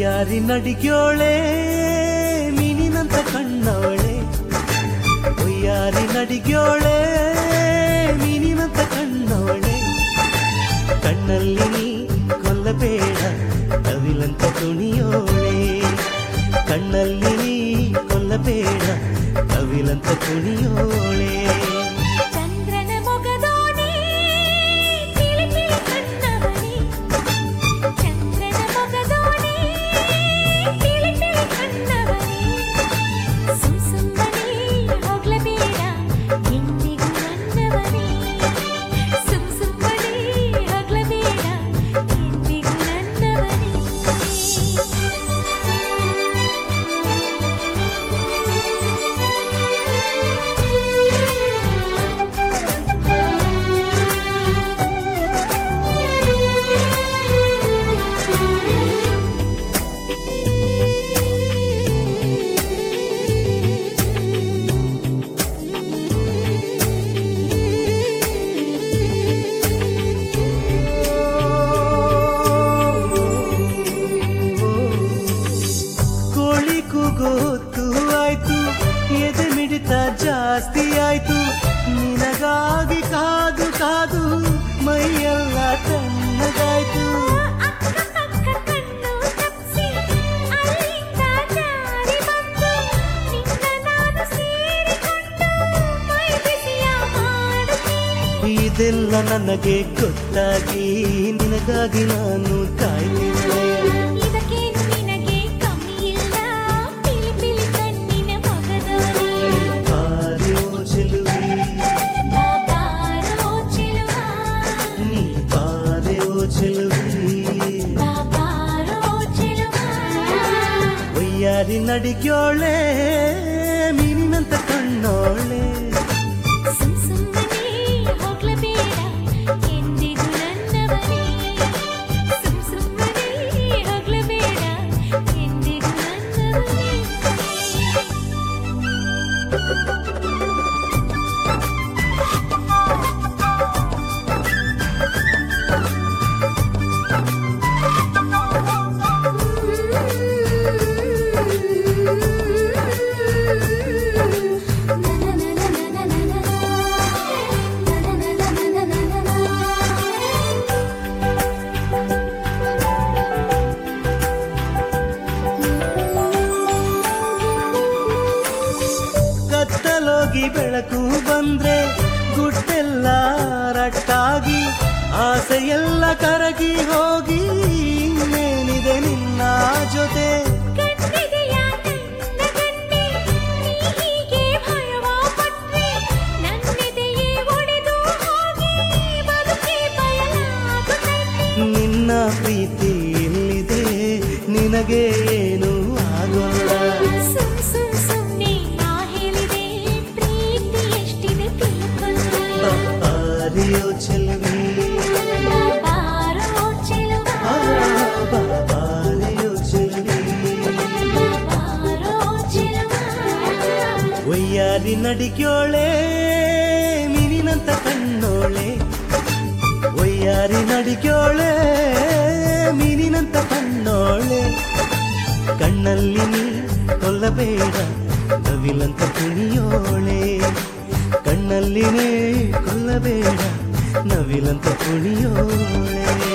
ಒಯ್ಯಾರಿ ನಡಿಗ್ಯೋಳೆ ಮೀನಿನಂತ ಕಣ್ಣವಳೆ ಒಯ್ಯಾರಿ ನಡಿಗ್ಯೋಳೆ ಮೀನಿನಂತ ಕಣ್ಣವಳೆ ಕಣ್ಣಲ್ಲಿ ನೀ ಕೊಲ್ಲಬೇಡ ನವಿಲಂತ ಕುಣಿಯೋಳೆ ಕಣ್ಣಲ್ಲಿ ನೀ ಕೊಲ್ಲಬೇಡ ನವಿಲಂತ ಕುಣಿಯೋಳೆ ಚಂದ್ರನ ಮೊಗದೋಣಿ ತಿಳಿ ತಿಳಿ ಕಣ್ಣವನೇ ಚಂದ್ರನ ಮೊಗದೋಣಿ ತಿಳಿ ತಿಳಿ ಕಣ್ಣವನೇ ಸುಮ್ ಸುಮ್ಮನೆ ಹೋಗ್ಲಬೇಡ ಎಂದಿಗೂ ನನ್ನವನೇ ಸುಮ್ ಸುಮ್ಮನೆ ಹೋಗ್ಲಬೇಡ ಎಂದಿಗೂ ಕೋಳಿ ಕೂಗೋತು ಆಯ್ತು ಎದೆ ಮಿಡಿತ ಜಾಸ್ತಿ ಆಯ್ತು ನಿನಗಾಗಿ ಕಾದು ಕಾದು ಮೈಯೆಲ್ಲ ತಣ್ಣಗಾಯ್ತು ಅಕ್ಕಪಕ್ಕ ಕಣ್ಣು ತಪ್ಸಿ ಅಲ್ಲಿಂದ ಜಾರಿ ಬಂದು ನಿನ್ನ ನಾನು ಸೇರಿಕೊಂಡು ಮೈ ಬಿಸಿಯ ಮಾಡುತ್ತೀನಿ ಇದೆಲ್ಲ ನನಗೆ ಗೊತ್ತಾಗಿ ನಿನಗಾಗಿ ನಾನು ಕಾಯ್ತಿದ್ದೆ ಇದಕ್ಕೇನು ನಿನಗೆ ಕಮ್ಮಿ ಇಲ್ಲ ಪಿಲಿ ಪಿಲಿ ಕಣ್ಣಿನ ಮೊಗದೋನೆ ಬಾರೋ ಚೆಲುವೆ ಬಾಬಾರೋ ಚೆಲುವ ನೀ ಬಾರೋ ಚೆಲುವೆ ಬಾಬಾರೋ ಚೆಲುವ ಒಯ್ಯಾರಿ ನಡಿಗ್ಯೋಳೆ ಮೀನಿನಂತ ಕಣ್ಣೋಳೆ ಸುಮ್ ಸುಮ್ಮನೆ ಹೋಗ್ಲಬೇಡ ಎಂದಿಗೂ ನನ್ನವನೇ ಸುಮ್ ಸುಮ್ಮನೆ ಹೋಗ್ಲಬೇಡ ಎಂದಿಗೂ ನನ್ನವನೇ ಕತ್ತಲೋಗಿ ಬೆಳಕು ಬಂದ್ರೆ ಗುಡ್ಡೆಲ್ಲ ರಟ್ಟಾಗಿ ಆಸೆಯೆಲ್ಲ ಕರಗಿ ಹೋಗಿ ಇನ್ನೇನಿದೆ ನಿನ್ನ ಜೊತೆ ಕಣ್ಣಿದೆಯ ನನ್ನ ಗಂಡೆ ನೀ ಹೀಗೆ ಭಯವ ಪಟ್ರೆ ನನ್ನೆದೆಯೇ ಒಡೆದು ಹೋಗಿ ಬದುಕೇ ಬಯಲಾಗುತ್ತೈತೆ ನಿನ್ನ ಪ್ರೀತಿ ಇಲ್ಲಿದೆ ನಿನಗೆ ಏನು ಆಗೋಲ್ಲ ಸುಮ್ ಸುಮ್ ಸುಮ್ನೆ ನಾ ಹೇಳಿದೆ ಪ್ರೀತಿ ಎಷ್ಟಿದೆ ತಿಳ್ಕೊಳ್ಳ ಬಾರಿಯೋ ಚೆಲುವೆ ಬಾಬಾರೋ ಚೆಲುವ ಆ, ಬಾರಿಯೋ ಚೆಲುವೆ ಬಾಬಾರೋ ಚೆಲುವ ಒಯ್ಯಾರಿ ನಡಿಗ್ಯೋಳೆ ಮೀನಿನಂತ ಕಣ್ಣೋಳೆ ಒಯ್ಯಾರಿ ನಡಿಗ್ಯೋಳೆ ಮೀನಿನಂತ ಕಣ್ಣೋಳೆ ಕಣ್ಣಲ್ಲಿ ನೀ ಕೊಲ್ಲಬೇಡ ನವಿಲಂತ ಕುಣಿಯೋಳೆ ಕಣ್ಣಲ್ಲಿ ನೀ ಕೊಲ್ಲಬೇಡ ನವಿಲಂತ ಕುಣಿಯೋಳೆ